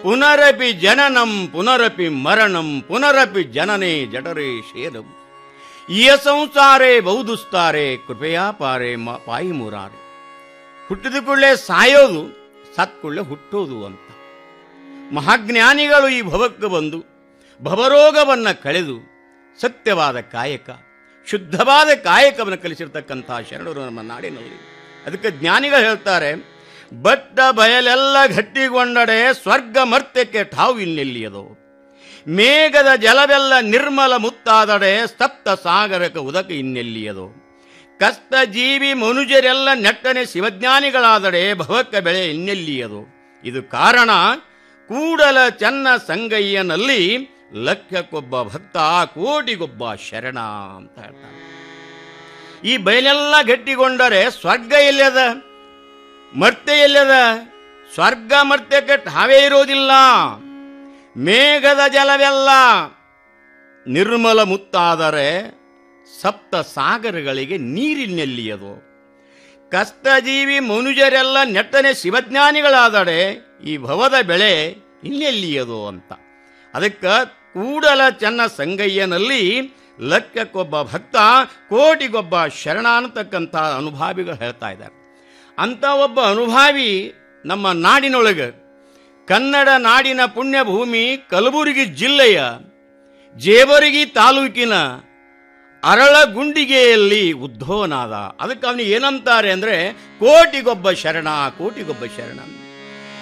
ಪುನರಪಿ ಜನನಂ ಪುನರಪಿ ಮರಣಂ ಪುನರಪಿ ಜನನೇ ಜಠರೇ ಶೇದಂ ಇಯ ಸಂಸಾರೇ ಬಹುದುಸ್ತಾರೆ ಕೃಪೆಯಾ ಪಾರೆ ಮ- ಪಾಯಿ ಮುರಾರೆ ಹುಟ್ಟಿದ ಕೂಡಲೇ ಸಾಯೋದು ಸತ್ ಕೂಡಲೇ ಹುಟ್ಟೋದು ಅಂತ ಮಹಾಜ್ಞಾನಿಗಳು ಈ ಭವಕ್ಕೆ ಬಂದು ಭವರೋಗವನ್ನು ಕಳೆದು ಸತ್ಯವಾದ ಕಾಯಕ ಶುದ್ಧವಾದ ಕಾಯಕವನ್ನು ಕಲಿಸಿರ್ತಕ್ಕಂಥ ಶರಣರು ನಮ್ಮ ನಾಡಿನಲ್ಲಿ ಅದಕ್ಕೆ ಜ್ಞಾನಿಗಳು ಹೇಳ್ತಾರೆ ಬಟ್ಟ ಬಯಲೆಲ್ಲ ಗಟ್ಟಿಗೊಂಡಡೆ ಸ್ವರ್ಗ ಮರ್ತ್ಯಕ್ಕೆ ಠಾವು ಇನ್ನೆಲ್ಲಿಯದು ಮೇಘದ ಜಲವೆಲ್ಲ ನಿರ್ಮಲ ಮುತ್ತಾದಡೆ ಸ್ತಪ್ತ ಸಾಗರಕ ಉದಕ ಇನ್ನೆಲ್ಲಿಯದು ಕಷ್ಟ ಜೀವಿ ಮನುಜರೆಲ್ಲ ನೆಟ್ಟನೆ ಶಿವಜ್ಞಾನಿಗಳಾದಡೆ ಭವಕ್ಕ ಬೆಳೆ ಇನ್ನೆಲ್ಲಿಯದು ಇದು ಕಾರಣ ಕೂಡಲ ಚೆನ್ನ ಸಂಗಯ್ಯನಲ್ಲಿ ಲಕ್ಷಕ್ಕೊಬ್ಬ ಭಕ್ತ ಕೋಟಿಗೊಬ್ಬ ಶರಣ ಅಂತ ಹೇಳ್ತಾರೆ ಈ ಬಯಲೆಲ್ಲ ಗಟ್ಟಿಗೊಂಡರೆ ಸ್ವರ್ಗ ಎಲ್ಲದ ಮರ್ತೆ ಎಲ್ಲದ ಸ್ವರ್ಗ ಮರ್ತ್ಯಕ್ಕೆ ಠಾವೇ ಇರೋದಿಲ್ಲ ಮೇಘದ ಜಲವೆಲ್ಲ ನಿರ್ಮಲ ಮುತ್ತಾದರೆ ಸಪ್ತ ಸಾಗರಗಳಿಗೆ ನೀರಿನೆಲ್ಲಿಯದು ಕಷ್ಟಜೀವಿ ಮನುಜರೆಲ್ಲ ನೆಟ್ಟನೆ ಶಿವಜ್ಞಾನಿಗಳಾದಡೆ ಈ ಭವದ ಬೆಳೆ ಇನ್ನೆಲ್ಲಿಯದು ಅಂತ ಅದಕ್ಕೆ ಕೂಡಲ ಚೆನ್ನ ಸಂಗಯ್ಯನಲ್ಲಿ ಲಕ್ಕಕ್ಕೊಬ್ಬ ಭಕ್ತ ಕೋಟಿಗೊಬ್ಬ ಶರಣ ಅನ್ನತಕ್ಕಂಥ ಅನುಭಾವಿಗಳು ಹೇಳ್ತಾ ಇದ್ದಾರೆ ಅಂಥ ಒಬ್ಬ ಅನುಭಾವಿ ನಮ್ಮ ನಾಡಿನೊಳಗೆ ಕನ್ನಡ ನಾಡಿನ ಪುಣ್ಯಭೂಮಿ ಕಲಬುರಗಿ ಜಿಲ್ಲೆಯ ಜೇವರಗಿ ತಾಲೂಕಿನ ಅರಳಗುಂಡಿಗೆಯಲ್ಲಿ ಉದ್ಧವನಾದ ಅದಕ್ಕೆ ಅವನಿಗೆ ಏನಂತಾರೆ ಅಂದರೆ ಕೋಟಿಗೊಬ್ಬ ಶರಣ ಕೋಟಿಗೊಬ್ಬ ಶರಣ